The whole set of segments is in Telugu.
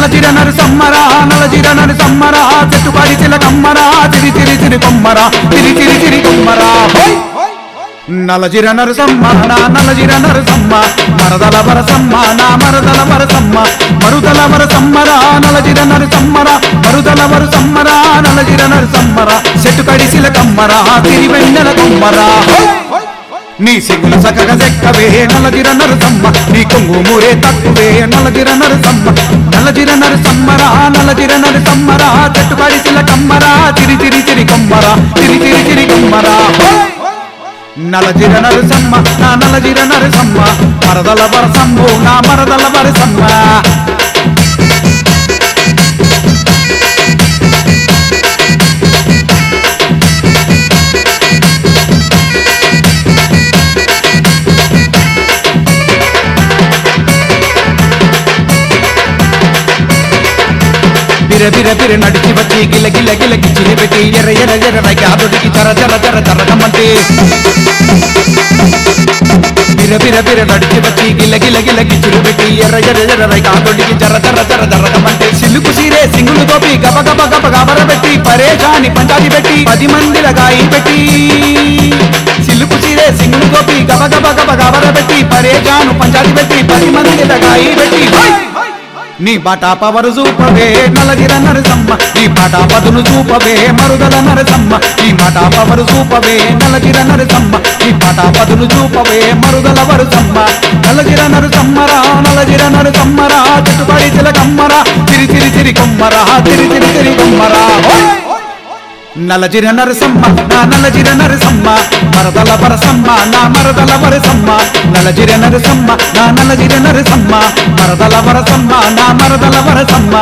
నలజిర నరసమ్మరా నలజిర నరసమ్మరా చెట్టుపాడి చిలకమ్మరా తిరి తిరి తిరి కొమ్మరా తిరి తిరి తిరి కొమ్మరా హోయ్! నలజిర నరసమ్మ నా నలజిర నరసమ్మ మరదల వరసమ్మ నా మరదల వరసమ్మ మరుదల వరసమ్మరా నలజిర నరసమ్మరా మరుదల వరసమ్మరా నలజిర నరసమ్మరా చెట్టు కడిసిల కమ్మరా తిరి వెన్నెల కొమ్మరా హోయ్! నీ సిగ్గులు సకగ చెక్కవే నలజిర నరసమ్మ నీ కొంగు మూరే తక్కువే నలజిర నరసమ్మ నలజిర నరసమ్మరా నలజిర నరసమ్మరా చెట్టు కడిసిల కమ్మరా తిరి తిరి తిరి కొమ్మరా తిరి తిరి తిరి కొమ్మరా హోయ్! నలజిర నరసమ్మ నా నలజిర నరసమ్మ మరదల వరసమ్ము నా మరదల వరసమ్మ బిర బిర బిర నడిచి వచ్చి గిల గిల గిల గిచ్చిరి పెట్టి ఎర్ర ఎర్ర ఎర్ర రైకి అదుడికి చర చర చర చరగమంటే బిర బిర బిర నడిచి వచ్చి గిల గిల గిల గిచ్చిరి పెట్టి ఎర్ర ఎర్ర ఎర్ర రైకి అదుడికి చర చర చర చరగమంటే సిల్లుకు సీరే సింగులు తోపి గబ గబ గబ గబర పెట్టి పరేషాని పంచాది పెట్టి పది మందిల గాయి పెట్టి సిల్లుకు సీరే సింగులు తోపి గబ గబ గబ గబర పెట్టి పరేషాను పంచాది పెట్టి పది మందిల గాయి పెట్టి హై! నీ బాటా పవరు చూపవే నలగిర నరసమ్మ నీ బాటా పదును చూపవే మరుదల నరసమ్మ నీ బాటా పవరు చూపవే నలగిర నరసమ్మ నీ బాటా పదును చూపవే మరుదల వరుసమ్మ నలగిర నరసమ్మరా నలగిర నరసమ్మరా చుట్టుపడి చిలకమ్మరా తిరి తిరి తిరి కొమ్మరా తిరి తిరి తిరి కొమ్మరా హోయ్! నలజిర నరసమ్మ నా నలజిర నరసమ్మ మరదల వరసమ్మ నా మరదల వరసమ్మ నలజిర నరసమ్మ నా నలజిర నరసమ్మ మరదల వరసమ్మ నా మరదల వరసమ్మ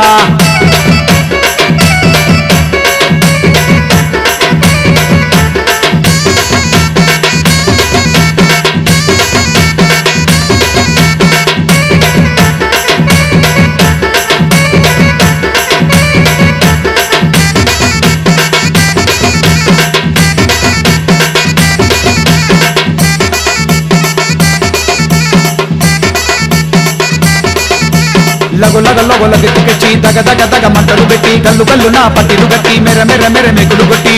లగు లగ లగ లగెత్తుకెచ్చి దగ దగ దగ మంటలు పెట్టి కల్లు కల్లు నా పట్టిలు గట్టి మెర మెర మెర మెగులు కొట్టి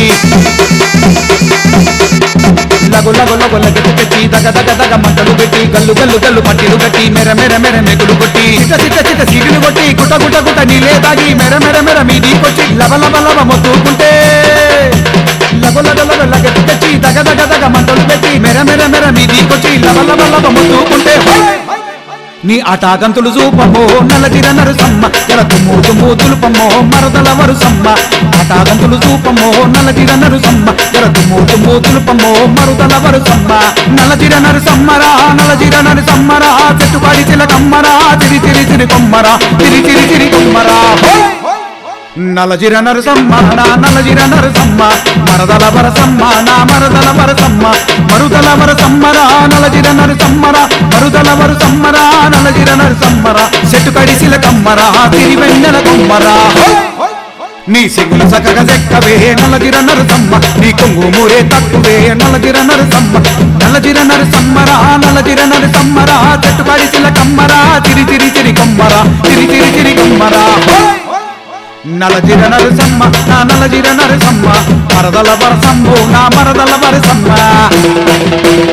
లగు లగు లగు లగెత్తుకెచ్చి దగ దగ దగ మంటలు పెట్టి గల్లు గల్లు గల్లు పట్టిలు గట్టి మెర మెర మెర మెగులు కొట్టి చిట చిట చిట సీగులు కొట్టి గుట గుట గుట నీలే దాగి మెర మెర మెర మీదీకొచ్చి లవ లవ లవ మొత్తుకుంటే లగు లగ లగ లగెత్తుకెచ్చి దగ దగ దగ మంటలు పెట్టి మెర మెర మెర మీదీకొచ్చి లవ లవ లవ మొత్తుకుంటే హోయ్! నీ ఆటాగంతులు చూపమో నలగిర నరుసమ్మ ఎల తుమ్ము తుమ్ము తులుపమో మరదల వరుసమ్మ ఆటాగంతులు చూపమో నలగిర నరుసమ్మ ఎల తుమ్ము తుమ్ము తులుపమో మరుదల వరుసమ్మ నలజిర నరుసమ్మరా నలజిర నరుసమ్మరా చెట్టుపాడి చిలకమ్మరా తిరి తిరి తిరి కొమ్మరా తిరి తిరి తిరి కొమ్మరా హోయ్! నలజిర నరసమ్మ నా నలజిర నరసమ్మ మరదల వరసమ్మ నా మరదల వరసమ్మ మరుదల వరసమ్మరా నలజిర నరసమ్మరా మరుదల వరసమ్మరా నలజిర నరసమ్మరా చెట్టు కడిసిల కమ్మరా తిరి వెన్నెల కొమ్మరా హోయ్! నీ సిగ్గులు సకగ చెక్కవే నలజిర నరసమ్మ నీ కొంగు మూరే తక్కువే నలజిర నరసమ్మ నలజిర నరసమ్మరా నలజిర నరసమ్మరా చెట్టు కడిసిల కమ్మరా తిరి తిరి తిరి కొమ్మరా తిరి తిరి తిరి కొమ్మరా హోయ్! నలజిర నరసమ్మ నా నలజిర నరసమ్మ మరదల వరసమ్ము నా మరదల వరసమ్మ